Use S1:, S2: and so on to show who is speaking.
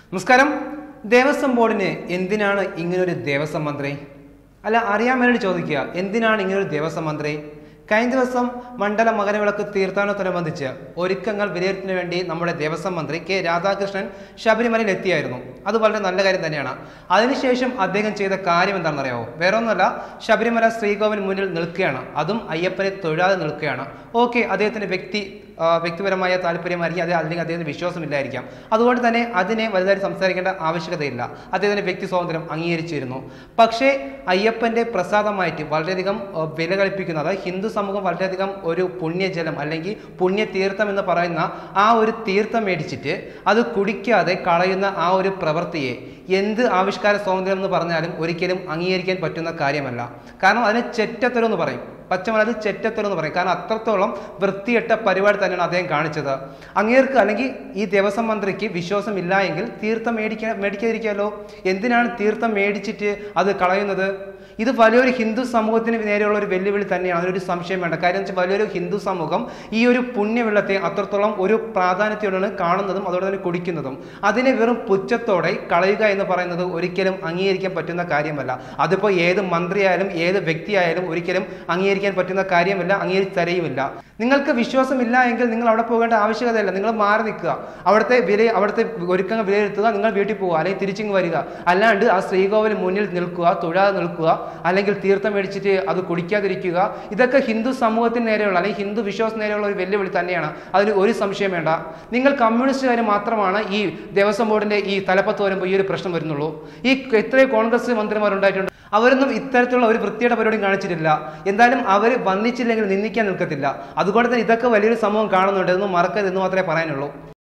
S1: നമസ്കാരം ദേവസ്വം ബോർഡിന് എന്തിനാണ് ഇങ്ങനൊരു ദേവസ്വം മന്ത്രി അല്ല അറിയാൻ വേണ്ടി ചോദിക്കുക എന്തിനാണ് ഇങ്ങനൊരു ദേവസ്വം മന്ത്രി കഴിഞ്ഞ ദിവസം മണ്ഡല മകരവിളക്ക് തീർത്ഥാടനത്തോടനുബന്ധിച്ച് ഒരുക്കങ്ങൾ വിലയിരുത്തുന്നതിന് വേണ്ടി നമ്മുടെ ദേവസ്വം മന്ത്രി കെ രാധാകൃഷ്ണൻ ശബരിമലയിൽ എത്തിയായിരുന്നു അത് വളരെ നല്ല കാര്യം തന്നെയാണ് അതിനുശേഷം അദ്ദേഹം ചെയ്ത കാര്യം എന്താണെന്നറിയാമോ വേറെ ഒന്നുമല്ല ശബരിമല ശ്രീകോവിൽ മുന്നിൽ നിൽക്കുകയാണ് അതും അയ്യപ്പനെ തൊഴാതെ നിൽക്കുകയാണ് ഓക്കെ അദ്ദേഹത്തിന്റെ വ്യക്തി ആ, വ്യക്തിപരമായ താല്പര്യമായിരിക്കും അത് അല്ലെങ്കിൽ അദ്ദേഹത്തിന് വിശ്വാസമില്ലായിരിക്കാം അതുകൊണ്ട് തന്നെ അതിനെ വലുതായി സംസാരിക്കേണ്ട ആവശ്യകതയില്ല അദ്ദേഹത്തിന്റെ വ്യക്തി സ്വാതന്ത്ര്യം അംഗീകരിച്ചിരുന്നു പക്ഷേ അയ്യപ്പന്റെ പ്രസാദമായിട്ട് വളരെയധികം ആ, വില കൽപ്പിക്കുന്ന അതായത് ഹിന്ദു സമൂഹം വളരെയധികം ഒരു പുണ്യജലം അല്ലെങ്കിൽ പുണ്യതീർത്ഥം എന്ന് പറയുന്ന ആ ഒരു തീർത്ഥം മേടിച്ചിട്ട് അത് കുടിക്കാതെ കളയുന്ന ആ ഒരു പ്രവൃത്തിയെ എന്ത് ആവിഷ്കാര സ്വാതന്ത്ര്യം എന്ന് പറഞ്ഞാലും ഒരിക്കലും അംഗീകരിക്കാൻ പറ്റുന്ന കാര്യമല്ല കാരണം അതിന് ചെറ്റത്തരം എന്ന് പറയും പച്ചമലത് ചെറ്റത്തരം എന്ന് പറയും കാരണം അത്രത്തോളം വൃത്തിയിട്ട പരിപാടി തന്നെയാണ് അദ്ദേഹം കാണിച്ചത് അങ്ങേർക്ക് അല്ലെങ്കിൽ ഈ ദേവസ്വം മന്ത്രിക്ക് വിശ്വാസമില്ല എങ്കിൽ തീർത്ഥം മേടിക്കാൻ മേടിക്കാതിരിക്കാമല്ലോ എന്തിനാണ് തീർത്ഥം മേടിച്ചിട്ട് അത് കളയുന്നത് ഇത് വലിയൊരു ഹിന്ദു സമൂഹത്തിന് നേരെയുള്ള ഒരു വെല്ലുവിളി തന്നെയാണ് അതിലൊരു സംശയം വേണ്ട കാര്യം വെച്ചാൽ വലിയൊരു ഹിന്ദു സമൂഹം ഈ ഒരു പുണ്യവെള്ളത്തെ അത്രത്തോളം ഒരു പ്രാധാന്യത്തോടാണ് കാണുന്നതും അതോടെ തന്നെ കുടിക്കുന്നതും അതിനെ വെറും പുച്ഛത്തോടെ കളയുക എന്ന് പറയുന്നത് ഒരിക്കലും അംഗീകരിക്കാൻ പറ്റുന്ന കാര്യമല്ല അതിപ്പോൾ ഏത് മന്ത്രിയായാലും ഏത് വ്യക്തിയായാലും ഒരിക്കലും അംഗീകരിക്കാൻ പറ്റുന്ന കാര്യമല്ല അംഗീകരിച്ച് തരയുമില്ല നിങ്ങൾക്ക് വിശ്വാസമില്ല എങ്കിൽ നിങ്ങൾ അവിടെ പോകേണ്ട ആവശ്യകതയില്ല നിങ്ങൾ മാറി നിൽക്കുക അവിടുത്തെ വില അവിടുത്തെ ഒരുക്കങ്ങൾ വിലയിരുത്തുക നിങ്ങൾ വീട്ടിൽ പോവുക അല്ലെങ്കിൽ തിരിച്ചിങ് വരിക അല്ലാണ്ട് ആ ശ്രീകോവിൽ മുന്നിൽ നിൽക്കുക തൊഴാതെ നിൽക്കുക അല്ലെങ്കിൽ തീർത്ഥം മേടിച്ചിട്ട് അത് കുടിക്കാതിരിക്കുക ഇതൊക്കെ ഹിന്ദു സമൂഹത്തിന് നേരെയുള്ള അല്ലെങ്കിൽ ഹിന്ദു വിശ്വാസത്തിന് നേരെയുള്ള ഒരു വെല്ലുവിളി തന്നെയാണ് അതിൽ ഒരു സംശയം വേണ്ട നിങ്ങൾ കമ്മ്യൂണിസ്റ്റുകാർ മാത്രമാണ് ഈ ദേവസ്വം ബോർഡിന്റെ ഈ തലപ്പത്ത് വരുമ്പോൾ ഈ ഒരു പ്രശ്നം വരുന്നുള്ളൂ ഈ എത്രയോ കോൺഗ്രസ് മന്ത്രിമാരുണ്ടായിട്ടുണ്ട് അവരൊന്നും ഇത്തരത്തിലുള്ള ഒരു വൃത്തിയുടെ പരിപാടിയും കാണിച്ചിട്ടില്ല എന്തായാലും അവർ വന്നിച്ചില്ലെങ്കിൽ നിന്ദിക്കാൻ നിൽക്കത്തില്ല അതുകൊണ്ട് തന്നെ ഇതൊക്കെ വലിയൊരു സമൂഹം കാണുന്നുണ്ട് ഇതൊന്നും മറക്കരുത് എന്ന് മാത്രമേ പറയാനുള്ളൂ